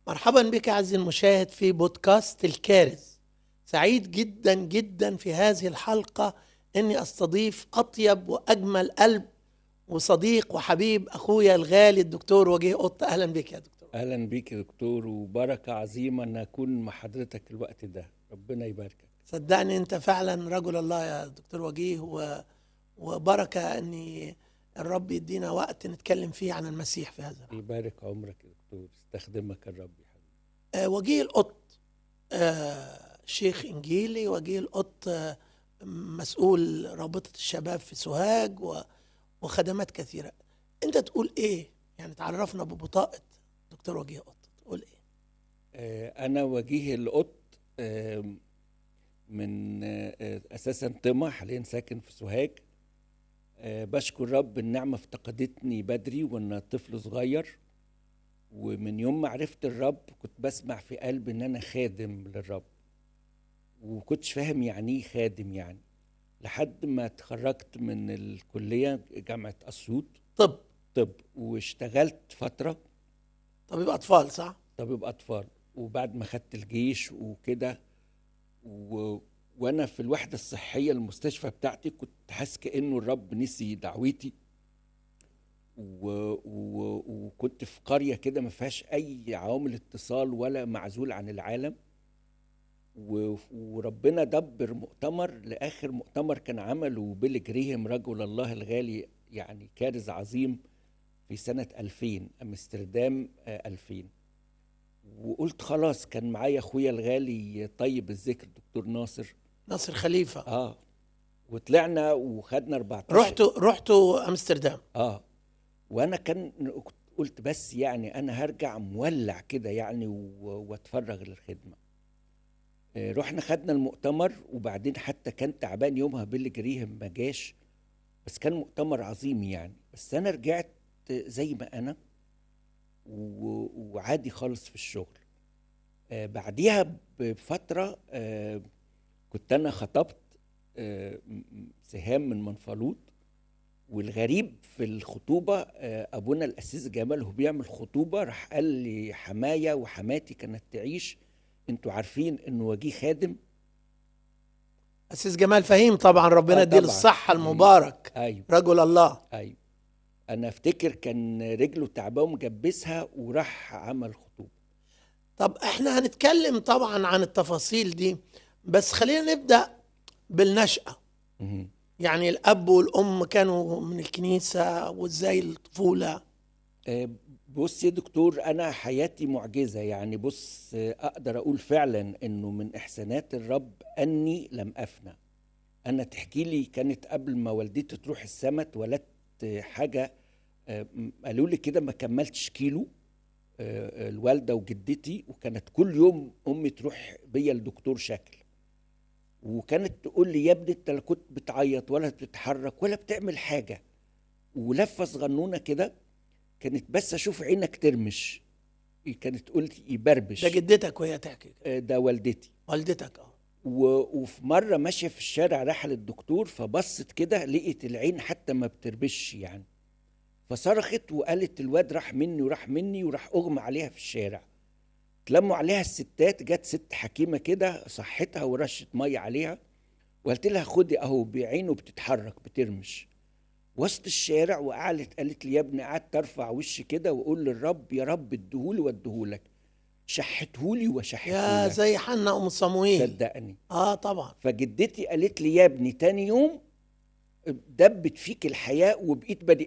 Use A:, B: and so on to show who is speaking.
A: مرحبا بك عزيزي المشاهد في بودكاست الكارز سعيد جدا جدا في هذه الحلقة اني استضيف اطيب واجمل قلب وصديق وحبيب اخويا الغالي الدكتور وجيه قط اهلا بك يا دكتور
B: اهلا بيك يا دكتور وبركه عظيمه ان اكون مع حضرتك الوقت ده ربنا يباركك
A: صدقني انت فعلا رجل الله يا دكتور وجيه و... وبركة ان الرب يدينا وقت نتكلم فيه عن المسيح في هذا الوقت.
B: يبارك عمرك يا دكتور استخدمك الرب يا حبيبي
A: آه، وجيه القط آه، شيخ انجيلي وجيه القط آه، مسؤول رابطه الشباب في سوهاج و- وخدمات كثيره انت تقول ايه يعني تعرفنا ببطاقه دكتور وجيه قط تقول ايه
B: آه، انا وجيه القط آم، من آه، آه، اساسا طمع حاليا ساكن في سوهاج آه، بشكر رب النعمه افتقدتني بدري وانا طفل صغير ومن يوم ما عرفت الرب كنت بسمع في قلبي ان انا خادم للرب وكنتش فاهم يعني ايه خادم يعني لحد ما اتخرجت من الكليه جامعه اسيوط
A: طب
B: طب واشتغلت فتره
A: طبيب اطفال صح
B: طبيب اطفال وبعد ما خدت الجيش وكده و... وانا في الوحده الصحيه المستشفى بتاعتي كنت حاسس كانه الرب نسي دعوتي و... و... وكنت في قريه كده ما فيهاش اي عوامل اتصال ولا معزول عن العالم و... وربنا دبر مؤتمر لاخر مؤتمر كان عمله بيل جريهم رجل الله الغالي يعني كارز عظيم في سنه 2000 امستردام آه، 2000 وقلت خلاص كان معايا اخويا الغالي طيب الذكر دكتور ناصر
A: ناصر خليفه
B: اه وطلعنا وخدنا 14
A: رحتوا رحتوا امستردام
B: اه وانا كان كنت قلت بس يعني انا هرجع مولع كده يعني و- واتفرغ للخدمه آه، رحنا خدنا المؤتمر وبعدين حتى كان تعبان يومها بيل جريهم ما جاش بس كان مؤتمر عظيم يعني بس انا رجعت زي ما انا و- وعادي خالص في الشغل آه، بعديها بفتره آه، كنت انا خطبت آه، م- م- سهام من منفلوط والغريب في الخطوبه آه، ابونا الاسيس جمال هو بيعمل خطوبه راح قال لي حمايه وحماتي كانت تعيش انتوا عارفين انه وجيه خادم
A: اسيس جمال فهيم طبعا ربنا
B: آه،
A: يديله
B: طبعاً.
A: الصحه المبارك
B: ايوه
A: رجل الله
B: ايوه انا افتكر كان رجله تعباه ومجبسها وراح عمل خطوبه
A: طب احنا هنتكلم طبعا عن التفاصيل دي بس خلينا نبدا بالنشأة
B: مهم.
A: يعني الأب والأم كانوا من الكنيسة وإزاي الطفولة
B: آه، بص يا دكتور انا حياتي معجزه يعني بص آه، اقدر اقول فعلا انه من احسانات الرب اني لم افنى انا تحكي لي كانت قبل ما والدتي تروح السما اتولدت آه، حاجه آه، م- قالوا لي كده ما كملتش كيلو آه، آه، الوالده وجدتي وكانت كل يوم امي تروح بيا لدكتور شكل وكانت تقول لي يا ابني انت لا كنت بتعيط ولا بتتحرك ولا بتعمل حاجه ولفه صغنونه كده كانت بس اشوف عينك ترمش كانت تقول لي يبربش
A: ده جدتك وهي تحكي
B: آه، ده والدتي
A: والدتك اه
B: و- وفي مره ماشيه في الشارع رايحه للدكتور فبصت كده لقيت العين حتى ما بتربش يعني فصرخت وقالت الواد راح مني وراح مني وراح اغمى عليها في الشارع تلموا عليها الستات جت ست حكيمه كده صحتها ورشت ميه عليها وقلت لها خدي اهو بعينه بتتحرك بترمش وسط الشارع وقعدت قالت لي يا ابني قعدت ارفع وشي كده واقول للرب يا رب اديهولي واديهولك شحتهولي
A: يا
B: وشحتهولك
A: زي حنا أم صمويل
B: صدقني
A: اه طبعا
B: فجدتي قالت لي يا ابني تاني يوم دبت فيك الحياة وبقيت بني